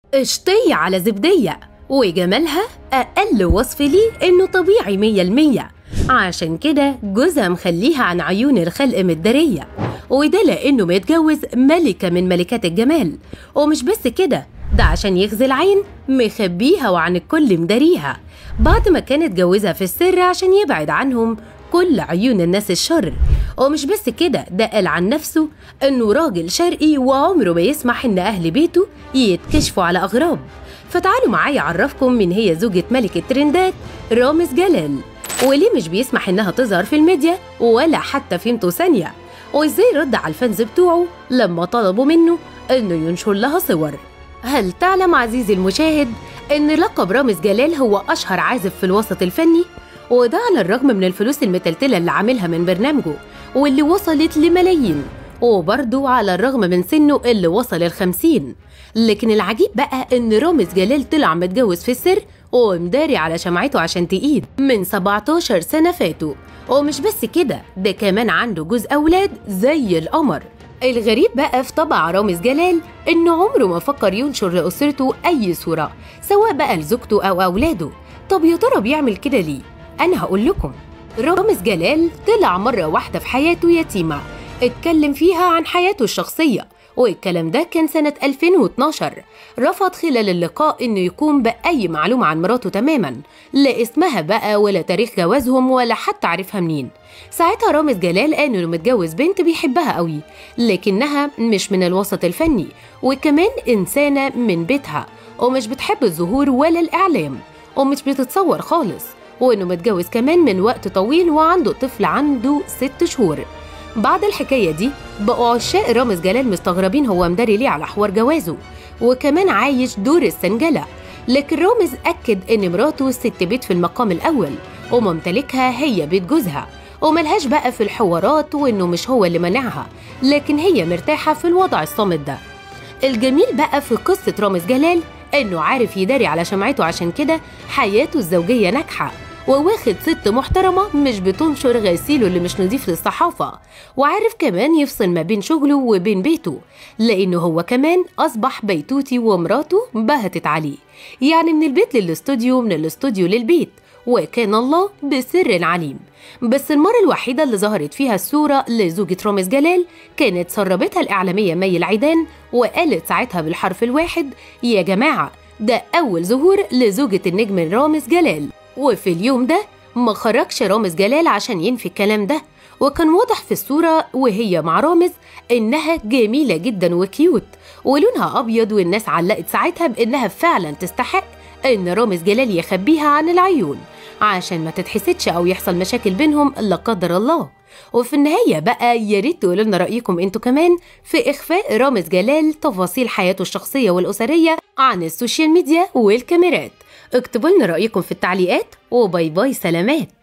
قشطية على زبدية وجمالها أقل وصف ليه إنه طبيعي مية المية عشان كده جوزها مخليها عن عيون الخلق متدارية وده لأنه متجوز ملكة من ملكات الجمال ومش بس كده ده عشان يخزي العين مخبيها وعن الكل مداريها بعد ما كانت جوزها في السر عشان يبعد عنهم كل عيون الناس الشر ومش بس كده ده قال عن نفسه انه راجل شرقي وعمره ما يسمح ان اهل بيته يتكشفوا على اغراب فتعالوا معايا اعرفكم من هي زوجة ملك الترندات رامز جلال وليه مش بيسمح انها تظهر في الميديا ولا حتى فيمتو ثانية وازاي رد على الفانز بتوعه لما طلبوا منه انه ينشر لها صور هل تعلم عزيزي المشاهد ان لقب رامز جلال هو اشهر عازف في الوسط الفني وده على الرغم من الفلوس المتلتلة اللي عاملها من برنامجه واللي وصلت لملايين وبرضه على الرغم من سنه اللي وصل الخمسين لكن العجيب بقى ان رامز جلال طلع متجوز في السر ومداري على شمعته عشان تقيد من 17 سنة فاتوا ومش بس كده ده كمان عنده جوز أولاد زي القمر الغريب بقى في طبع رامز جلال إنه عمره ما فكر ينشر لأسرته أي صورة سواء بقى لزوجته أو أولاده طب يا ترى بيعمل كده ليه؟ أنا هقول لكم رامز جلال طلع مرة واحدة في حياته يتيمة اتكلم فيها عن حياته الشخصية والكلام ده كان سنة 2012 رفض خلال اللقاء إنه يقوم بأي معلومة عن مراته تماما لا اسمها بقى ولا تاريخ جوازهم ولا حتى عرفها منين ساعتها رامز جلال قال إنه متجوز بنت بيحبها قوي لكنها مش من الوسط الفني وكمان إنسانة من بيتها ومش بتحب الظهور ولا الإعلام ومش بتتصور خالص وإنه متجوز كمان من وقت طويل وعنده طفل عنده ست شهور بعد الحكاية دي بقوا عشاق رامز جلال مستغربين هو مداري ليه على حوار جوازه وكمان عايش دور السنجلة لكن رامز أكد إن مراته ست بيت في المقام الأول وممتلكها هي بيت جوزها وملهاش بقى في الحوارات وإنه مش هو اللي منعها لكن هي مرتاحة في الوضع الصامت ده الجميل بقى في قصة رامز جلال إنه عارف يداري على شمعته عشان كده حياته الزوجية ناجحة وواخد ست محترمة مش بتنشر غسيله اللي مش نضيف للصحافة وعارف كمان يفصل ما بين شغله وبين بيته لأنه هو كمان أصبح بيتوتي ومراته بهتت عليه يعني من البيت للاستوديو من الاستوديو للبيت وكان الله بسر عليم بس المرة الوحيدة اللي ظهرت فيها الصورة لزوجة رامز جلال كانت سربتها الإعلامية مي العيدان وقالت ساعتها بالحرف الواحد يا جماعة ده أول ظهور لزوجة النجم رامز جلال وفي اليوم ده ما خرجش رامز جلال عشان ينفي الكلام ده وكان واضح في الصورة وهي مع رامز إنها جميلة جدا وكيوت ولونها أبيض والناس علقت ساعتها بإنها فعلا تستحق إن رامز جلال يخبيها عن العيون عشان ما تتحسدش أو يحصل مشاكل بينهم لا قدر الله وفي النهاية بقى يا ريت تقولوا لنا رأيكم انتوا كمان في إخفاء رامز جلال تفاصيل حياته الشخصية والأسرية عن السوشيال ميديا والكاميرات اكتبوا لنا رأيكم في التعليقات وباي باي سلامات